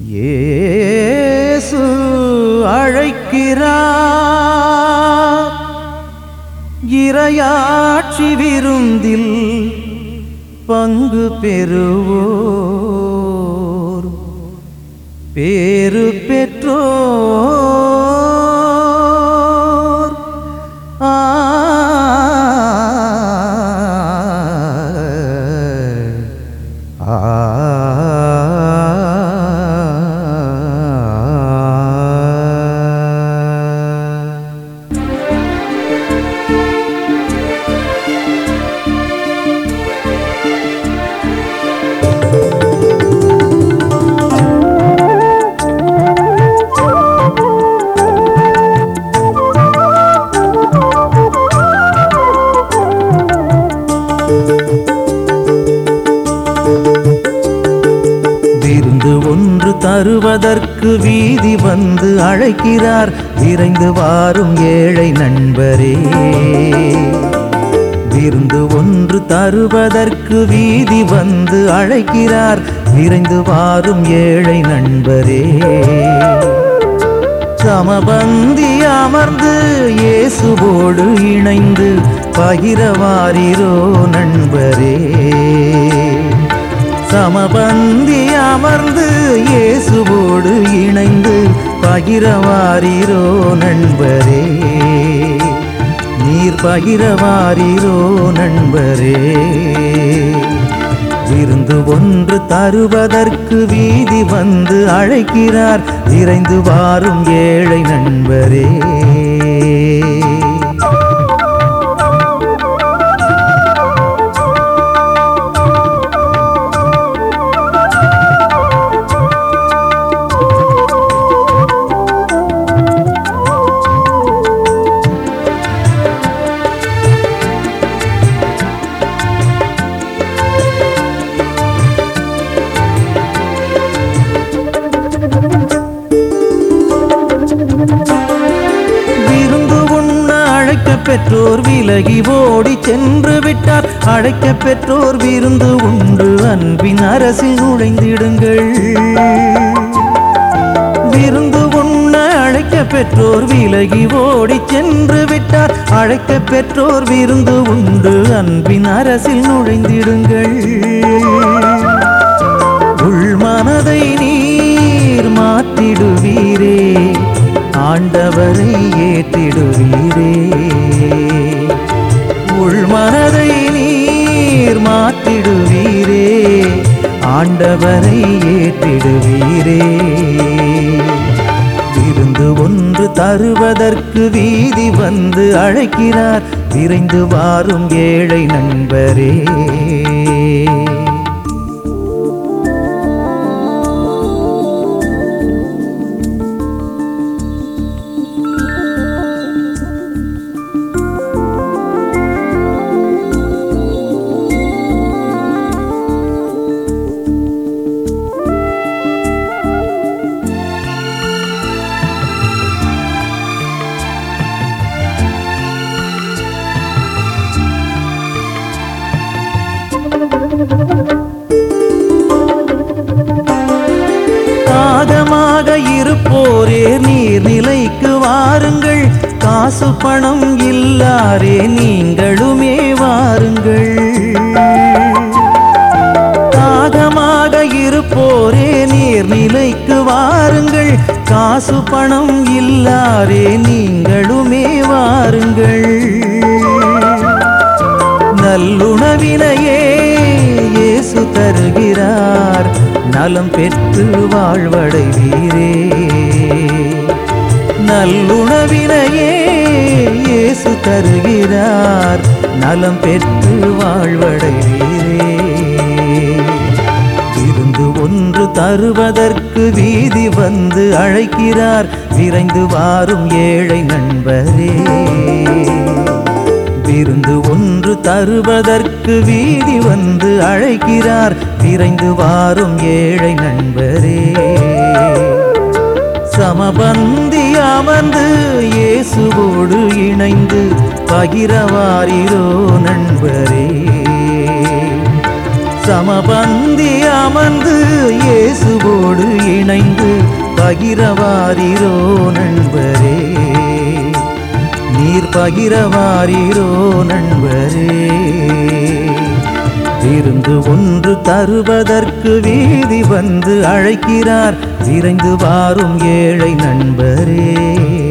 இயேசு அழைக்கிறார் இரையாட்சி விருந்தில் பங்கு பெறுவோர் பேரு பெற்றோர் ஆ ஆ விருந்து ஒன்று தருவதற்கு வீதி வந்து அழைக்கிறார் விரைந்து வாரும் ஏழை நண்பரே விருந்து ஒன்று தருவதற்கு வீதி வந்து அழைக்கிறார் விரைந்து வாரும் ஏழை நண்பரே சமபந்தி அமர்ந்து இயேசுவோடு இணைந்து பகிரவாரிரோ நண்பரே சமபந்தி அமர்ந்து இயேசுவோடு இணைந்து பகிரவாரிரோ நண்பரே நீர் பகிரவாரிரோ நண்பரே விருந்து ஒன்று தருவதற்கு வீதி வந்து அழைக்கிறார் விரைந்து வாரும் ஏழை நண்பரே விருந்து உண்ண அழைக்க பெற்றோர் விலகி ஓடி சென்று விட்டார் அழைக்க பெற்றோர் விருந்து உண்டு அன்பின் அரசில் நுழைந்திடுங்கள் விருந்து உண்ண அழைக்க பெற்றோர் விலகி ஓடி சென்று விட்டார் அழைக்க பெற்றோர் விருந்து உண்டு அன்பின் அரசில் நுழைந்திடுங்கள் உள் மனதை நீர் மாற்றிடுவீரே ஆண்டவரை ஏற்றிடுவீரே உள் மனதை நீர் மாற்றிடுவீரே ஆண்டவரை ஏற்றிடுவீரே விருந்து ஒன்று தருவதற்கு வீதி வந்து அழைக்கிறார் விரைந்து வாரும் ஏழை நண்பரே தாகமாக இருப்போரே நீர்நிலைக்கு வாருங்கள் காசு பணம் இல்லாரே நீங்களுமே வாருங்கள் தாகமாக இருப்போரே நீர்நிலைக்கு வாருங்கள் காசு பணம் இல்லாரே நீங்களுமே வாருங்கள் நல்லுணவினையே இயேசு தருகிறார் நலம் பெற்று வாழ்வடைவீரே நல்லுணவினையே இயேசு தருகிறார் நலம் பெற்று வாழ்வடைவீரே விருந்து ஒன்று தருவதற்கு வீதி வந்து அழைக்கிறார் விரைந்து வாரும் ஏழை நண்பரே விருந்து ஒன்று தருவதற்கு வீதி வந்து அழைக்கிறார் விரைந்து வாரும் ஏழை நண்பரே சமபந்தி அமர்ந்து இயேசுவோடு இணைந்து பகிரவாரிரோ நண்பரே சமபந்தி அமர்ந்து இயேசுவோடு இணைந்து பகிரவாரிரோ நண்பரே நீர் பகிரவாரிரோ நண்பரே விருந்து ஒன்று தருவதற்கு வீதி வந்து அழைக்கிறார் விரைந்து வாரும் ஏழை நண்பரே